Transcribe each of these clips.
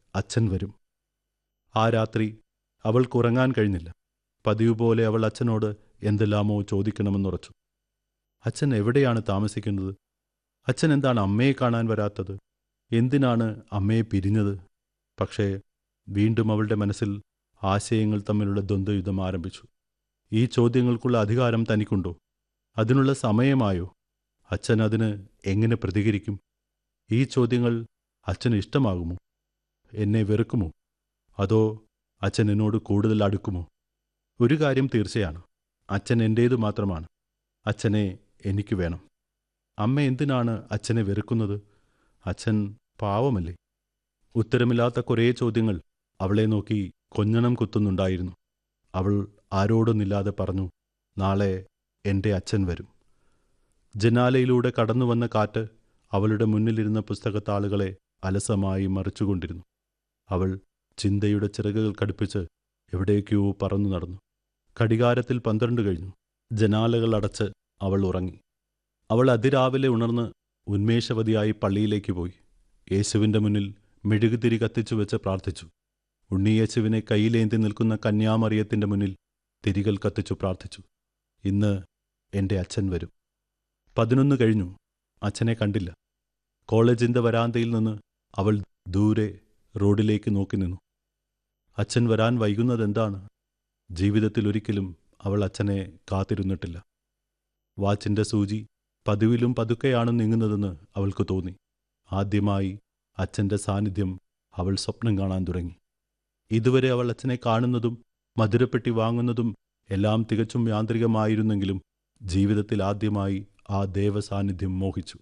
അച്ഛൻ വരും ആ രാത്രി അവൾക്ക് ഉറങ്ങാൻ കഴിഞ്ഞില്ല പതിവ് പോലെ അവൾ അച്ഛനോട് എന്തെല്ലാമോ ചോദിക്കണമെന്നുറച്ചു അച്ഛൻ എവിടെയാണ് താമസിക്കുന്നത് അച്ഛൻ എന്താണ് അമ്മയെ കാണാൻ വരാത്തത് എന്തിനാണ് അമ്മയെ പിരിഞ്ഞത് പക്ഷേ വീണ്ടും അവളുടെ മനസ്സിൽ ആശയങ്ങൾ തമ്മിലുള്ള ദ്വന്ദ്വയുദ്ധം ആരംഭിച്ചു ഈ ചോദ്യങ്ങൾക്കുള്ള അധികാരം തനിക്കുണ്ടോ അതിനുള്ള സമയമായോ അച്ഛൻ അതിന് എങ്ങനെ പ്രതികരിക്കും ഈ ചോദ്യങ്ങൾ അച്ഛന് ഇഷ്ടമാകുമോ എന്നെ വെറുക്കുമോ അതോ അച്ഛൻ എന്നോട് കൂടുതൽ അടുക്കുമോ ഒരു കാര്യം തീർച്ചയാണ് അച്ഛൻ എൻ്റേതു മാത്രമാണ് അച്ഛനെ എനിക്ക് വേണം അമ്മ എന്തിനാണ് അച്ഛനെ വെറുക്കുന്നത് അച്ഛൻ പാവമല്ലേ ഉത്തരമില്ലാത്ത കുറേ ചോദ്യങ്ങൾ അവളെ നോക്കി കൊഞ്ഞണം കുത്തുന്നുണ്ടായിരുന്നു അവൾ ആരോടൊന്നില്ലാതെ പറഞ്ഞു നാളെ എൻ്റെ അച്ഛൻ വരും ജനാലയിലൂടെ കടന്നു വന്ന കാറ്റ് അവളുടെ മുന്നിലിരുന്ന പുസ്തകത്താളുകളെ അലസമായി മറിച്ചുകൊണ്ടിരുന്നു അവൾ ചിന്തയുടെ ചിറകുകൾ കടുപ്പിച്ച് എവിടേക്കോ പറന്നു നടന്നു ഘടികാരത്തിൽ പന്ത്രണ്ട് കഴിഞ്ഞു ജനാലകൾ അടച്ച് അവൾ ഉറങ്ങി അവൾ അതിരാവിലെ ഉണർന്ന് ഉന്മേഷവതിയായി പള്ളിയിലേക്ക് പോയി യേശുവിൻ്റെ മുന്നിൽ മെഴുകുതിരി കത്തിച്ചു വെച്ച് പ്രാർത്ഥിച്ചു ഉണ്ണിയേശുവിനെ കയ്യിലേന്തി നിൽക്കുന്ന കന്യാമറിയത്തിൻ്റെ മുന്നിൽ തിരികൾ കത്തിച്ചു പ്രാർത്ഥിച്ചു ഇന്ന് എൻ്റെ അച്ഛൻ വരും പതിനൊന്ന് കഴിഞ്ഞു അച്ഛനെ കണ്ടില്ല കോളേജിൻ്റെ വരാന്തയിൽ നിന്ന് അവൾ ദൂരെ റോഡിലേക്ക് നോക്കി നിന്നു അച്ഛൻ വരാൻ വൈകുന്നതെന്താണ് ജീവിതത്തിൽ ഒരിക്കലും അവൾ അച്ഛനെ കാത്തിരുന്നിട്ടില്ല വാച്ചിൻ്റെ സൂചി പതിവിലും പതുക്കെയാണ് നീങ്ങുന്നതെന്ന് അവൾക്ക് തോന്നി ആദ്യമായി അച്ഛൻ്റെ സാന്നിധ്യം അവൾ സ്വപ്നം കാണാൻ തുടങ്ങി ഇതുവരെ അവൾ അച്ഛനെ കാണുന്നതും മധുരപ്പെട്ടി വാങ്ങുന്നതും എല്ലാം തികച്ചും യാന്ത്രികമായിരുന്നെങ്കിലും ജീവിതത്തിൽ ആദ്യമായി ആ ദേവസാന്നിധ്യം മോഹിച്ചു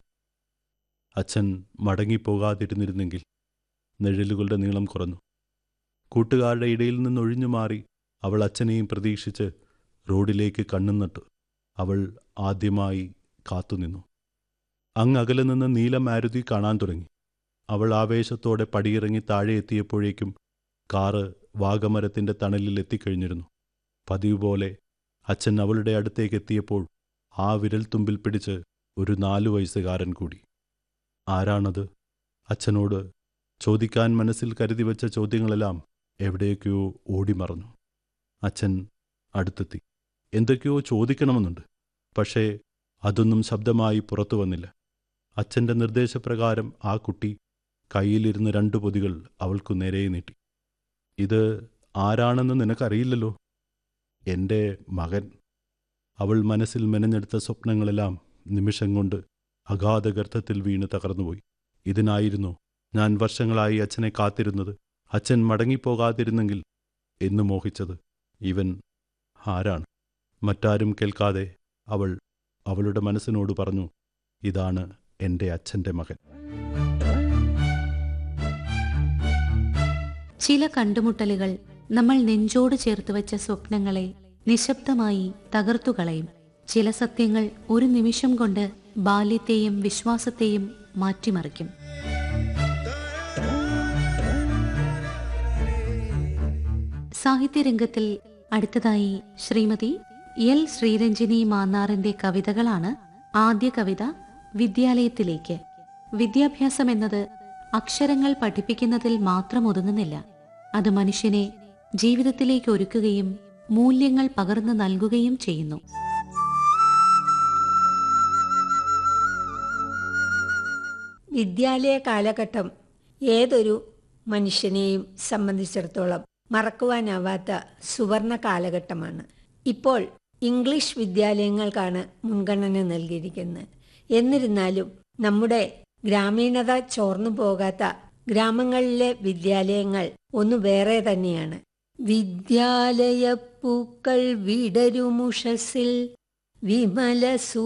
അച്ഛൻ മടങ്ങിപ്പോകാതിരുന്നിരുന്നെങ്കിൽ നിഴലുകളുടെ നീളം കുറഞ്ഞു കൂട്ടുകാരുടെ ഇടയിൽ നിന്നൊഴിഞ്ഞു മാറി അവൾ അച്ഛനെയും പ്രതീക്ഷിച്ച് റോഡിലേക്ക് കണ്ണും നട്ടു അവൾ ആദ്യമായി കാത്തുനിന്നു അങ്ങകലെ നിന്ന് നീല മാരുതി കാണാൻ തുടങ്ങി അവൾ ആവേശത്തോടെ പടിയിറങ്ങി താഴെ എത്തിയപ്പോഴേക്കും കാറ് വാഗമരത്തിന്റെ തണലിൽ എത്തിക്കഴിഞ്ഞിരുന്നു പതിവ് പോലെ അച്ഛൻ അവളുടെ അടുത്തേക്ക് എത്തിയപ്പോൾ ആ വിരൽത്തുമ്പിൽ പിടിച്ച് ഒരു നാലു വയസ്സുകാരൻ കൂടി ആരാണത് അച്ഛനോട് ചോദിക്കാൻ മനസ്സിൽ കരുതി വച്ച ചോദ്യങ്ങളെല്ലാം എവിടേക്കോ ഓടിമറഞ്ഞു അച്ഛൻ അടുത്തെത്തി എന്തൊക്കെയോ ചോദിക്കണമെന്നുണ്ട് പക്ഷേ അതൊന്നും ശബ്ദമായി പുറത്തു വന്നില്ല അച്ഛൻ്റെ നിർദ്ദേശപ്രകാരം ആ കുട്ടി കയ്യിലിരുന്ന് രണ്ടു പൊതികൾ അവൾക്കു നേരെ നീട്ടി ഇത് ആരാണെന്ന് നിനക്കറിയില്ലല്ലോ എൻ്റെ മകൻ അവൾ മനസ്സിൽ മെനഞ്ഞെടുത്ത സ്വപ്നങ്ങളെല്ലാം നിമിഷം കൊണ്ട് അഗാധഗർത്തത്തിൽ വീണ് തകർന്നുപോയി ഇതിനായിരുന്നു ഞാൻ വർഷങ്ങളായി അച്ഛനെ കാത്തിരുന്നത് അച്ഛൻ മടങ്ങിപ്പോകാതിരുന്നെങ്കിൽ എന്ന് മോഹിച്ചത് ഇവൻ ആരാണ് മറ്റാരും കേൾക്കാതെ അവൾ അവളുടെ മനസ്സിനോട് പറഞ്ഞു ഇതാണ് എൻ്റെ അച്ഛൻ്റെ മകൻ ചില കണ്ടുമുട്ടലുകൾ നമ്മൾ നെഞ്ചോട് ചേർത്ത് വെച്ച സ്വപ്നങ്ങളെ നിശബ്ദമായി തകർത്തുകളയും ചില സത്യങ്ങൾ ഒരു നിമിഷം കൊണ്ട് ബാല്യത്തെയും വിശ്വാസത്തെയും മാറ്റിമറിക്കും സാഹിത്യരംഗത്തിൽ അടുത്തതായി ശ്രീമതി എൽ ശ്രീരഞ്ജിനി മാന്നാറിന്റെ കവിതകളാണ് ആദ്യ കവിത വിദ്യാലയത്തിലേക്ക് വിദ്യാഭ്യാസം എന്നത് അക്ഷരങ്ങൾ പഠിപ്പിക്കുന്നതിൽ മാത്രം ഒതുങ്ങുന്നില്ല അത് മനുഷ്യനെ ജീവിതത്തിലേക്ക് ഒരുക്കുകയും മൂല്യങ്ങൾ പകർന്നു നൽകുകയും ചെയ്യുന്നു വിദ്യാലയ കാലഘട്ടം ഏതൊരു മനുഷ്യനെയും സംബന്ധിച്ചിടത്തോളം മറക്കുവാനാവാത്ത സുവർണ കാലഘട്ടമാണ് ഇപ്പോൾ ഇംഗ്ലീഷ് വിദ്യാലയങ്ങൾക്കാണ് മുൻഗണന നൽകിയിരിക്കുന്നത് എന്നിരുന്നാലും നമ്മുടെ ഗ്രാമീണത ചോർന്നു പോകാത്ത ഗ്രാമങ്ങളിലെ വിദ്യാലയങ്ങൾ ഒന്ന് വേറെ തന്നെയാണ് വിദ്യാലയ പൂക്കൾ വിടരുമുഷസിൽ വിമല